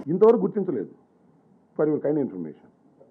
ఇంతవరకు గుర్తించలేదు for your kind information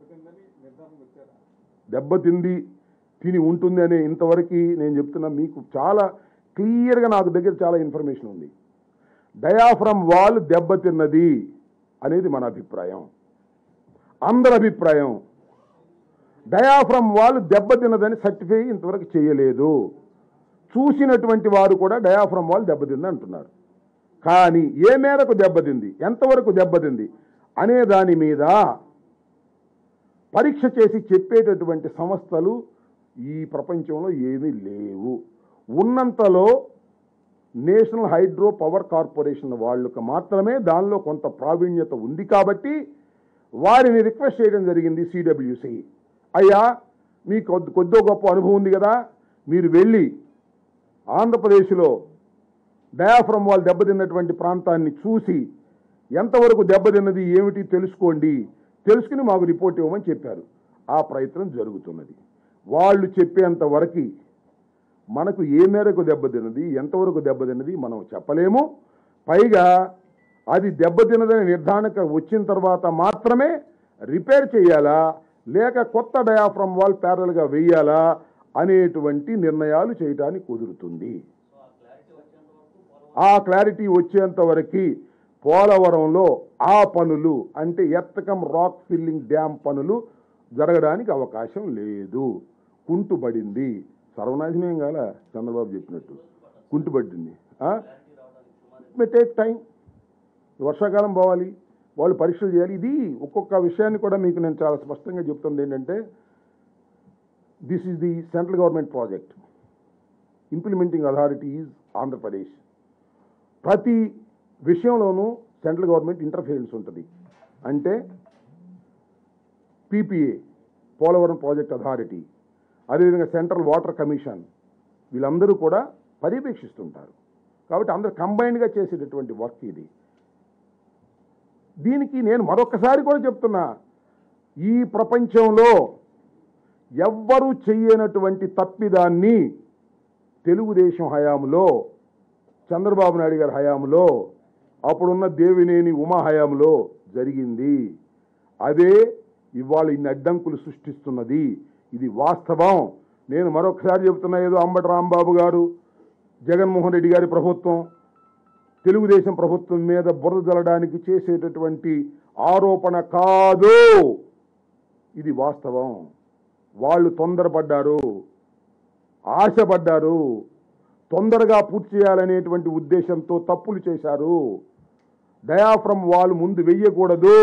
దెబ్బతింది తిని ఉంటుంది అనే ఇంతవరకు నేను చెప్తున్నా మీకు చాలా క్లియర్గా నాకు దగ్గర చాలా ఇన్ఫర్మేషన్ ఉంది డయాఫ్రమ్ వాల్ దెబ్బతిన్నది అనేది మన అభిప్రాయం అందరి అభిప్రాయం డయాఫ్రమ్ వాల్ దెబ్బతిన్నదని సర్టిఫై ఇంతవరకు చేయలేదు చూసినటువంటి వారు కూడా డయాఫ్రమ్ వాల్ దెబ్బతింది అంటున్నారు కానీ ఏ మేరకు దెబ్బతింది ఎంతవరకు దెబ్బతింది అనే దాని మీద పరీక్ష చేసి చెప్పేటటువంటి సంస్థలు ఈ ప్రపంచంలో ఏమీ లేవు ఉన్నంతలో నేషనల్ హైడ్రో పవర్ కార్పొరేషన్ వాళ్ళకు మాత్రమే దానిలో కొంత ప్రావీణ్యత ఉంది కాబట్టి వారిని రిక్వెస్ట్ చేయడం జరిగింది సిడబ్ల్యూసి అయ్యా మీకు కొద్ది కొద్దో గొప్ప అనుభవం ఉంది కదా మీరు వెళ్ళి ఆంధ్రప్రదేశ్లో డయాఫ్రమ్ వాల్ దెబ్బతిన్నటువంటి ప్రాంతాన్ని చూసి ఎంతవరకు దెబ్బతిన్నది ఏమిటి తెలుసుకోండి తెలుసుకుని మాకు రిపోర్ట్ ఇవ్వమని చెప్పారు ఆ ప్రయత్నం జరుగుతున్నది వాళ్ళు చెప్పేంత వరకు మనకు ఏ మేరకు దెబ్బతిన్నది ఎంతవరకు దెబ్బతిన్నది మనం చెప్పలేము పైగా అది దెబ్బతిన్నదని నిర్ధారణకు వచ్చిన తర్వాత మాత్రమే రిపేర్ చేయాలా లేక కొత్త డయాఫ్రమ్ వాల్ ప్యారల్గా వేయాలా అనేటువంటి నిర్ణయాలు చేయడానికి కుదురుతుంది ఆ క్లారిటీ వచ్చేంత వరకు పోలవరంలో ఆ పనులు అంటే ఎత్తకం రాక్ ఫిల్లింగ్ డ్యామ్ పనులు జరగడానికి అవకాశం లేదు కుంటుబడింది సర్వనాశనం కాల చంద్రబాబు చెప్పినట్టు కుంటుబడింది మే టేక్ టైం వర్షాకాలం పోవాలి వాళ్ళు పరీక్షలు చేయాలి ఇది ఒక్కొక్క విషయాన్ని కూడా మీకు నేను చాలా స్పష్టంగా చెప్తుంది ఏంటంటే this is the central government project implementing authority is Andhra Pradesh ప్రతి విషయంలోనూ సెంట్రల్ గవర్నమెంట్ ఇంటర్ఫియరెన్స్ ఉంటుంది అంటే పీపీఏ పోలవరం ప్రాజెక్ట్ అథారిటీ అదేవిధంగా సెంట్రల్ వాటర్ కమిషన్ వీళ్ళందరూ కూడా పర్యవేక్షిస్తుంటారు కాబట్టి అందరూ కంబైన్డ్గా చేసేటటువంటి వర్క్ ఇది దీనికి నేను మరొకసారి కూడా చెప్తున్నా ఈ ప్రపంచంలో ఎవ్వరూ చెయ్యనటువంటి తప్పిదాన్ని తెలుగుదేశం హయాంలో చంద్రబాబు నాయుడు గారి హయాంలో అప్పుడున్న దేవినేని ఉమా హయాంలో జరిగింది అదే ఇవాళ ఇన్ని అడ్డంకులు సృష్టిస్తున్నది ఇది వాస్తవం నేను మరొకసారి చెబుతున్నా ఏదో అంబటి రాంబాబు గారు జగన్మోహన్ రెడ్డి గారి ప్రభుత్వం తెలుగుదేశం ప్రభుత్వం మీద బురద జల్లడానికి చేసేటటువంటి ఆరోపణ కాదు ఇది వాస్తవం వాళ్ళు తొందరపడ్డారు ఆశపడ్డారు తొందరగా పూర్తి చేయాలనేటువంటి ఉద్దేశంతో తప్పులు చేశారు డయాఫ్రమ్ వాల్ ముందు వెయ్యకూడదు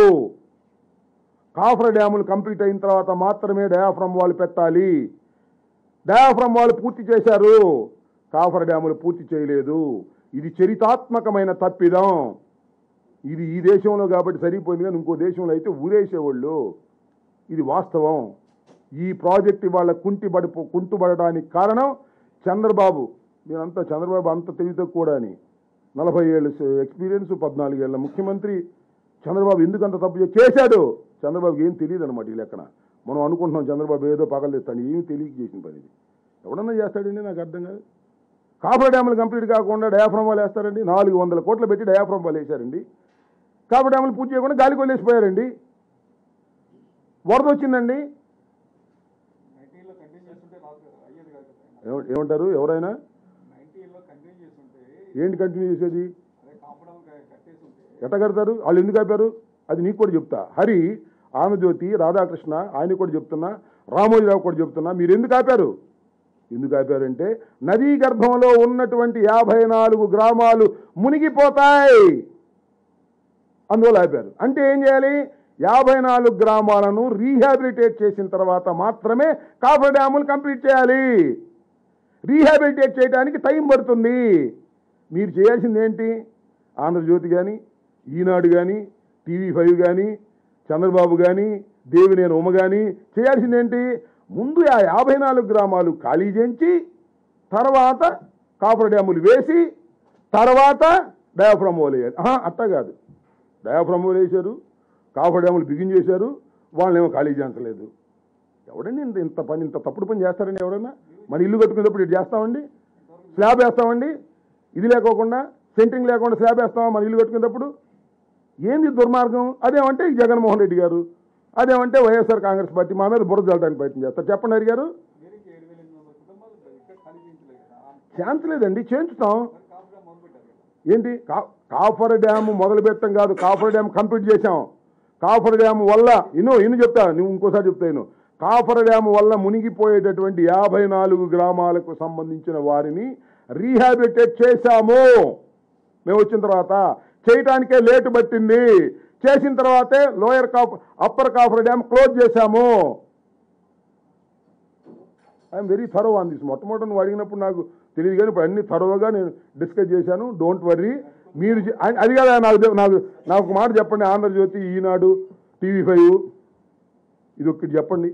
కాఫర్ డ్యాములు కంప్లీట్ అయిన తర్వాత మాత్రమే డయాఫ్రమ్ వాల్ పెట్టాలి డయాఫ్రమ్ వాల్ పూర్తి చేశారు కాఫర్ డ్యాములు పూర్తి చేయలేదు ఇది చరితాత్మకమైన తప్పిదం ఇది ఈ దేశంలో కాబట్టి సరిపోయింది కానీ ఇంకో దేశంలో అయితే ఊరేసేవాళ్ళు ఇది వాస్తవం ఈ ప్రాజెక్ట్ ఇవాళ కుంటిబడి కుంటుబడడానికి కారణం చంద్రబాబు మీరంతా చంద్రబాబు అంత తెలివితో కూడా అని నలభై ఏళ్ళు ఎక్స్పీరియన్స్ పద్నాలుగేళ్ల ముఖ్యమంత్రి చంద్రబాబు ఎందుకు అంత తప్పు చే- చేశాడు చంద్రబాబుకి ఏం తెలియదు అనమాట ఈ లెక్కన మనం అనుకుంటున్నాం చంద్రబాబు ఏదో పగలెత్తాడు ఏమీ తెలియక చేసిన పని ఇది ఎవడన్నా చేస్తాడండి నాకు అర్థం కాదు కాపర్ డ్యాములు కంప్లీట్ కాకుండా డయాఫ్రమ్ వాళ్ళు వేస్తారండి నాలుగు వందల కోట్లు పెట్టి డయాఫ్రమ్ వాళ్ళు వేశారండి కాపర్ డ్యాములు పూర్తి చేయకుండా గాలికి వదిలేసిపోయారండి వరద వచ్చిందండి నైన్టీన్లో కంటిన్యూ చేస్తుంటే రాదు కదా అయ్యేది కాదు కదా ఏమ- ఏమంటారు ఎవరైనా నైన్టీన్లో కంటిన్యూ చేస్తుంటే ఏంటి కంటిన్యూ చేసేది అదే కాంపౌండ్ కట్టేసి ఉంటే ఎట్ట కడతారు వాళ్ళు ఎందుకు ఆపారు అది నీకు కూడా చెప్తా హరి ఆమెజ్యోతి రాధాకృష్ణ ఆయన కూడా చెప్తున్నా రామోజీరావు కూడా చెప్తున్నా మీరు ఎందుకు ఆపారు ఎందుకు ఆపారంటే నదీ గర్భంలో ఉన్నటువంటి యాభై నాలుగు గ్రామాలు మునిగిపోతాయి అందువల్ల ఆపారు అంటే ఏం చేయాలి యాభై నాలుగు గ్రామాలను రీహాబిలిటేట్ చేసిన తర్వాత మాత్రమే కాఫర్ డ్యాములు కంప్లీట్ చేయాలి రీహాబిలిటేట్ చేయడానికి టైం పడుతుంది మీరు చేయాల్సింది ఏంటి ఆంధ్రజ్యోతి కానీ ఈనాడు కానీ టీవీ ఫైవ్ కానీ చంద్రబాబు కానీ దేవినేని ఉమ కానీ చేయాల్సింది ఏంటి ముందు ఆ యాభై నాలుగు గ్రామాలు ఖాళీ చేయించి తర్వాత కాపర్ డ్యాములు వేసి తర్వాత డయాఫ్రమ్ వాళ్ళు వేయాలి ఆహా, అట్టా కాదు డయాఫ్రమ్ వాళ్ళు వేశారు కాపర్ డ్యాములు బిగించేశారు వాళ్ళనేమో ఖాళీ చేయించలేదు ఎవడండి ఇంత ఇంత పని ఇంత తప్పుడు పని చేస్తారండి ఎవడన్నా మన ఇల్లు కట్టుకునేటప్పుడు ఇటు చేస్తామండి స్లాబ్ వేస్తామండి ఇది లేకోకుండా సెంట్రింగ్ లేకుండా స్లాబ్ వేస్తామా మన ఇల్లు కట్టుకునేటప్పుడు ఏంది దుర్మార్గం అదేమంటే ఈ జగన్మోహన్ రెడ్డి గారు అదేమంటే వైఎస్ఆర్ కాంగ్రెస్ పార్టీ మా మీద బురద చల్లడానికి ప్రయత్నం చేస్తారు చెప్పండి హరి గారు మీరు ఇంకా ఏడు వేల ఎనిమిది వందల కుటుంబాలు ఇక్కడ ఖాళీ చేయించలేదు కదా ఆ ఛాన్స్ లేదండి చేయించుతాం మరి కాపుగా మొదలు పెట్టారు కదా ఏంటి కా కాఫర్ డ్యామ్ మొదలు పెట్టం కాదు కాఫర్ డ్యామ్ కంప్లీట్ చేశాం కాఫర్ డ్యామ్ వల్ల ఇను ఇను చెప్తా నువ్వు ఇంకోసారి చెప్తాను కాఫర్ డ్యామ్ వల్ల మునిగిపోయేటటువంటి యాభై నాలుగు గ్రామాలకు సంబంధించిన వారిని రీహాబిటేట్ చేశాము మేము వచ్చిన తర్వాత చేయటానికే లేటు పట్టింది చేసిన తర్వాతే lower coffer upper coffer dam close చేశాము I'm very thorough on this మొట్టమొదటి నువ్వు అడిగినప్పుడు నాకు తెలియదు కానీ ఇప్పుడు అన్ని థరోగా నేను డిస్కస్ చేశాను డోంట్ వర్రీ మీరు చే- అ- అది కదా నాకు తె- నాకు నాకు ఒక మాట చెప్పండి ఆంధ్రజ్యోతి ఈనాడు టీవీ ఫైవ్ ఇది ఒకటి చెప్పండి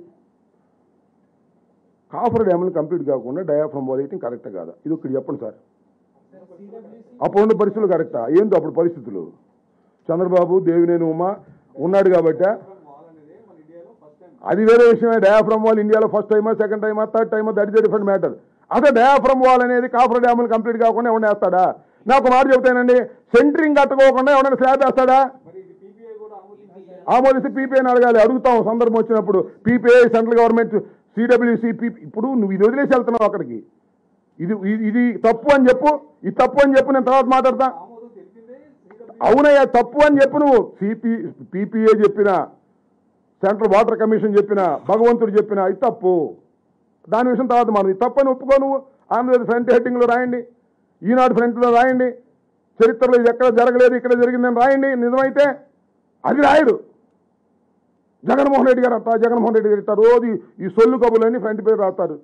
కాఫర్ డ్యామ్లు కంప్లీట్ కాకుండా డయాఫ్రమ్ వాల్ వేయటం కరెక్ట్ కాదా ఇది ఒకటి చెప్పండి సార్ అప్పుడున్న పరిస్థితులు కరెక్టా ఏంటో అప్పుడు పరిస్థితులు చంద్రబాబు దేవినేని ఉమ ఉన్నాడు కాబట్టి వాల్ అనేది మన ఇండియాలో ఫస్ట్ టైం అది వేరే విషయమే డయాఫ్రమ్ వాల్ ఇండియాలో ఫస్ట్ టైమా సెకండ్ టైమా థర్డ్ టైమా దట్ ఇస్ డిఫరెంట్ మ్యాటర్ అదే డయాఫ్రమ్ వాల్ అనేది కాఫర్ డ్యాములు కంప్లీట్ కాకుండా ఎవరైనా వేస్తాడా నాకు మాట చెబుతానండి సెంటరింగ్ కట్టుకోకుండా ఎవరైనా స్లాబ్ వేస్తాడా మరి ఇది పీపీఐ కూడా ఆమోదించింది ఆమోదిస్తే పీపీఐని అడగాలి అడుగుతాం సందర్భం వచ్చినప్పుడు PPI central government CWC PP ఇప్పుడు నువ్వు ఇది వదిలేసి వెళ్తున్నావు అక్కడికి ఇది ఇది- ఇది తప్పు అని చెప్పు ఇది తప్పు అని చెప్పు నేను తర్వాత మాట్లాడతా ఆమోదం తెలిపిందే శ్రీడబ్ల్యూ అవునయ్యా తప్పు అని చెప్పు నువ్వు సిపి పీపీఏ చెప్పిన సెంట్రల్ వాటర్ కమిషన్ చెప్పిన భగవంతుడు చెప్పిన ఇది తప్పు దాని విషయం తర్వాత మనం ఇది తప్పు అని ఒప్పుకో నువ్వు ఆంధ్రప్రదేశ్ ఫ్రంట్ హెడ్డింగ్లో రాయండి ఈనాడు ఫ్రంట్లో రాయండి చరిత్రలో ఇది ఎక్కడ జరగలేదు ఇక్కడ జరిగిందని రాయండి నిజమైతే అది రాయడు జగన్మోహన్ రెడ్డి గారు అట్ట జగన్మోహన్ రెడ్డి గారు ఇట్ట రోజు ఈ- ఈ సొల్లు కబుర్లన్నీ ఫ్రంట్ పేరు రాస్తారు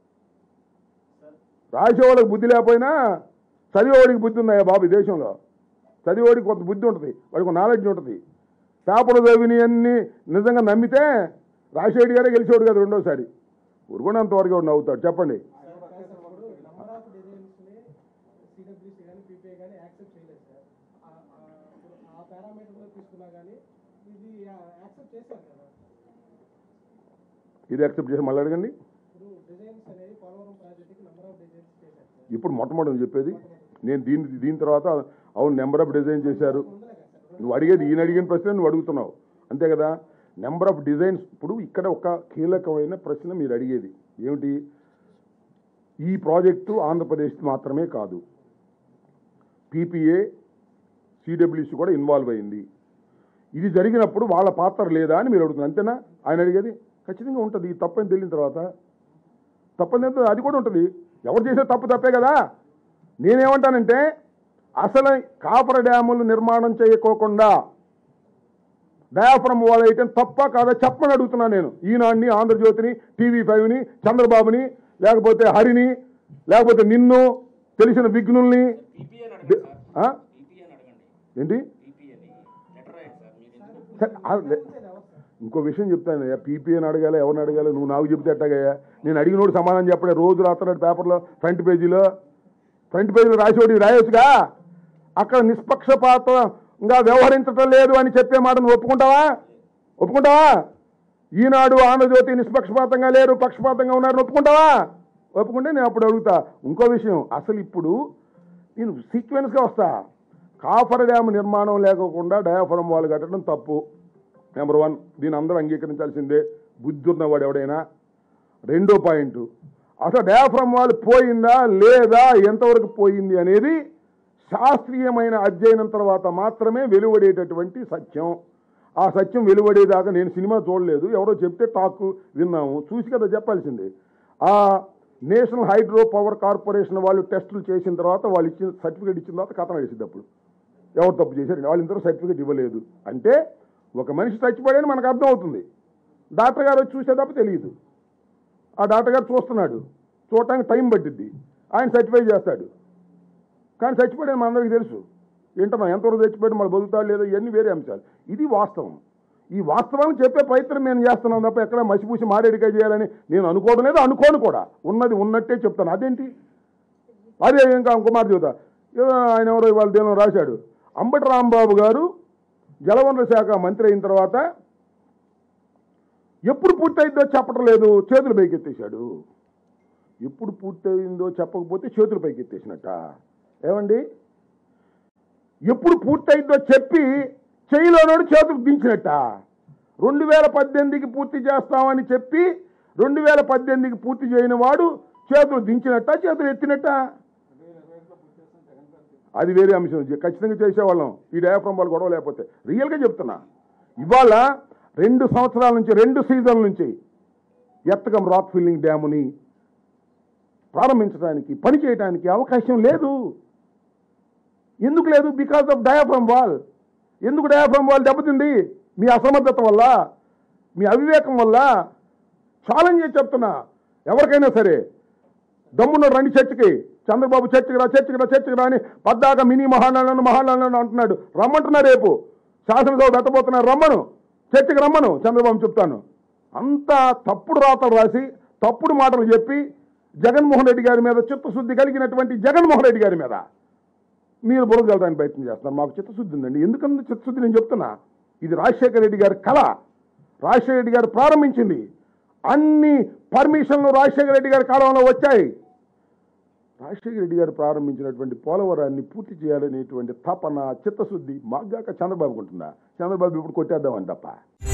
రాసేవాళ్ళకి బుద్ధి లేకపోయినా చదివేవాడికి బుద్ధి ఉందయ్యా బాబు ఈ దేశంలో చదివేవాడికి కొంత బుద్ధి ఉంటుంది వాడికి ఒక నాలెడ్జ్ ఉంటుంది పేపర్ చదివిని అన్ని నిజంగా నమ్మితే రాజశేఖర్ గారే గెలిచేవాడు కదా రెండోసారి ఉరుకున్నంత వరకు వాడు నవ్వుతాడు చెప్పండి నంబర్ ఆఫ్ డిజైన్స్ ని సిడబ్ల్యూసీ కానీ పీపీఐ కానీ యాక్సెప్ట్ చేయలేదు సార్ ఆ- ఆ- ఇప్పుడు ఆ పారామీటర్ లో తీసుకున్నా కానీ ఇది యాక్సెప్ట్ చేశారు కదా ఇది యాక్సెప్ట్ చేసి మళ్ళీ అడగండి ఇప్పుడు డిజైన్స్ అనేది పోలవరం ప్రాజెక్ట్కి నంబర్ ఆఫ్ డిజైన్స్ చేశారు సార్ ఇప్పుడు మొట్టమొదటి చెప్పేది నేను దీని దీని తర్వాత అవును నెంబర్ ఆఫ్ డిజైన్ చేశారు ఉందలే కదా సార్ నువ్వు అడిగేది ఈయన అడిగిన ప్రశ్న నువ్వు అడుగుతున్నావు అంతే కదా నెంబర్ ఆఫ్ డిజైన్స్ ఇప్పుడు ఇక్కడ ఒక కీలకమైన ప్రశ్న మీరు అడిగేది ఏమిటి ఈ ప్రాజెక్టు ఆంధ్రప్రదేశ్ మాత్రమే కాదు పీపీఏ సిడబ్ల్యూసి కూడా ఇన్వాల్వ్ అయింది ఇది జరిగినప్పుడు వాళ్ళ పాత్ర లేదా అని మీరు అడుగుతున్నారు అంతేనా ఆయన అడిగేది ఖచ్చితంగా ఉంటుంది ఈ తప్పని తెలియని తర్వాత తప్పని తెలియని అది కూడా ఉంటుంది ఎవరు చేసే తప్పు తప్పే కదా నేనేమంటానంటే అసలు కాపర డ్యాములు నిర్మాణం చేయకోకుండా డయాఫ్రమ్ వాల్ అయితే తప్ప కాదా చెప్పమని అడుగుతున్నా నేను ఈనాడిని ఆంధ్రజ్యోతిని టీవీ ఫైవ్ని చంద్రబాబుని లేకపోతే హరిని లేకపోతే నిన్ను తెలిసిన విఘ్నుల్ని పీపీఎన్ అడగండి సార్ ఆ? పీపీఎన్ అడగండి ఏంటి పీపీఎన్ లెటర్ రాయండి సార్ మీరు ఎందుకు సరే, ఆ, లే- ఇంకో విషయం చెప్తాను పీపీఎన్ అడగాలి ఎవరిని అడగాలి నువ్వు నాకు చెప్తే ఎట్టాగయ్యా నేను అడిగినోడు సమాధానం చెప్పడే రోజు రాస్తున్నాడు పేపర్లో ఫ్రంట్ పేజీలో ఫ్రంట్ పేజీలో రాసేవాడు రాయొచ్చుగా అక్కడ నిష్పక్షపాతంగా వ్యవహరించటం లేదు అని చెప్పే మాట నువ్వు ఒప్పుకుంటావా ఒప్పుకుంటావా ఈనాడు ఆంధ్రజ్యోతి నిష్పక్షపాతంగా లేరు పక్షపాతంగా ఉన్నారని ఒప్పుకుంటావా ఒప్పుకుంటే నేను అప్పుడు అడుగుతా ఇంకో విషయం అసలు ఇప్పుడు నేను సీక్వెన్స్గా వస్తా కాఫర్ డ్యామ్ నిర్మాణం లేకోకుండా డయాఫ్రమ్ వాల్ కట్టడం తప్పు నెంబర్ వన్ దీని అందరూ అంగీకరించాల్సిందే బుద్ధి ఉన్నవాడు ఎవడైనా రెండో పాయింట్ అసలు డయాఫ్రమ్ వాల్ పోయిందా లేదా ఎంతవరకు పోయింది అనేది శాస్త్రీయమైన అధ్యయనం తర్వాత మాత్రమే వెలువడేటటువంటి సత్యం ఆ సత్యం వెలువడేదాకా నేను సినిమా చూడలేదు ఎవరో చెప్తే టాక్ విన్నాము చూసి కదా చెప్పాల్సింది ఆ నేషనల్ హైడ్రో పవర్ కార్పొరేషన్ వాళ్ళు టెస్టులు చేసిన తర్వాత వాళ్ళు ఇచ్చిన సర్టిఫికేట్ ఇచ్చిన తర్వాత కథ నడిచింది అప్పుడు ఎవరు తప్పు చేశారు వాళ్ళు ఇంతవరకు సర్టిఫికేట్ ఇవ్వలేదు అంటే ఒక మనిషి చచ్చిపోయాడని మనకు అర్థం అవుతుంది డాక్టర్ గారు వచ్చి చూసే తప్ప తెలియదు ఆ డాక్టర్ గారు చూస్తున్నాడు చూడటానికి టైం పట్టిద్ది ఆయన సర్టిఫై చేస్తాడు కానీ చచ్చిపోయాడని మనందరికీ తెలుసు ఏంటమ్మా ఎంతవరకు చచ్చిపోయాడు మన బతుకుతాడు లేదో ఇవన్నీ వేరే అంశాలు ఇది వాస్తవం ఈ వాస్తవాన్ని చెప్పే ప్రయత్నం నేను చేస్తున్నాను తప్ప ఎక్కడ మసిపూసి మారేడికాయ చేయాలని నేను అనుకోవడం లేదు అనుకోను కూడా ఉన్నది ఉన్నట్టే చెప్తాను అదేంటి అదే ఇంకా కుమార్ చూత ఆయన ఎవరో ఇవాళ దేనో రాశాడు అంబటి రాంబాబు గారు జలవనరుల శాఖ మంత్రి అయిన తర్వాత ఎప్పుడు పూర్తయిందో చెప్పటం లేదు చేతులు పైకెత్తేశాడు ఎప్పుడు పూర్తయిందో చెప్పకపోతే చేతులు పైకెత్తేసినట్ట ఏమండి ఎప్పుడు పూర్తయిందో చెప్పి చేయిలోనోడు చేతులు దించినట్ట రెండు వేల పద్దెనిమిదికి పూర్తి చేస్తామని చెప్పి రెండు వేల పద్దెనిమిదికి పూర్తి చేయని వాడు చేతులు దించినట్ట చేతులు ఎత్తినట్ట అది వేరే అంశం ఇది ఖచ్చితంగా చేసేవాళ్ళం ఈ డయాఫ్రమ్ వాళ్ళు గొడవ లేకపోతే రియల్గా చెప్తున్నా ఇవాళ రెండు సంవత్సరాల నుంచి రెండు సీజన్ల నుంచి ఎత్తగం రాక్ ఫిల్లింగ్ డ్యాముని ప్రారంభించడానికి పని చేయడానికి అవకాశం లేదు ఎందుకు లేదు బికాస్ ఆఫ్ డయాఫ్రమ్ వాల్ ఎందుకు డయాఫ్రమ్ వాల్ దెబ్బతింది మీ అసమర్థత వల్ల మీ అవివేకం వల్ల ఛాలెంజ్ చేసి చెప్తున్నా ఎవరికైనా సరే దమ్మున్న రండి చర్చికి చంద్రబాబు చర్చికి రా చర్చికి రా చర్చికి రా అని పద్దాక మినీ మహానాలను మహానాలను అంటున్నాడు రమ్మంటున్నా రేపు శాసనసభ పెట్టబోతున్నారు రమ్మను చర్చికి రమ్మను చంద్రబాబు చెప్తాను అంతా తప్పుడు రాతలు రాసి తప్పుడు మాటలు చెప్పి జగన్మోహన్ రెడ్డి గారి మీద చిత్తశుద్ధి కలిగినటువంటి జగన్మోహన్ రెడ్డి గారి మీద మీరు బురద చల్లడానికి ప్రయత్నం చేస్తున్నారు మాకు చిత్తశుద్ధి ఉందండి ఎందుకంటే చిత్తశుద్ధి నేను చెప్తున్నా ఇది రాజశేఖర రెడ్డి గారి కళ రాజశేఖర రెడ్డి గారు ప్రారంభించింది అన్ని పర్మిషన్లు రాజశేఖర రెడ్డి గారి కాలంలో వచ్చాయి రాజశేఖర రెడ్డి గారు ప్రారంభించినటువంటి పోలవరాన్ని పూర్తి చేయాలనేటువంటి తపన చిత్తశుద్ధి మాగాక చంద్రబాబుకు ఉంటుందా చంద్రబాబు ఇప్పుడు కొట్టేద్దామని తప్ప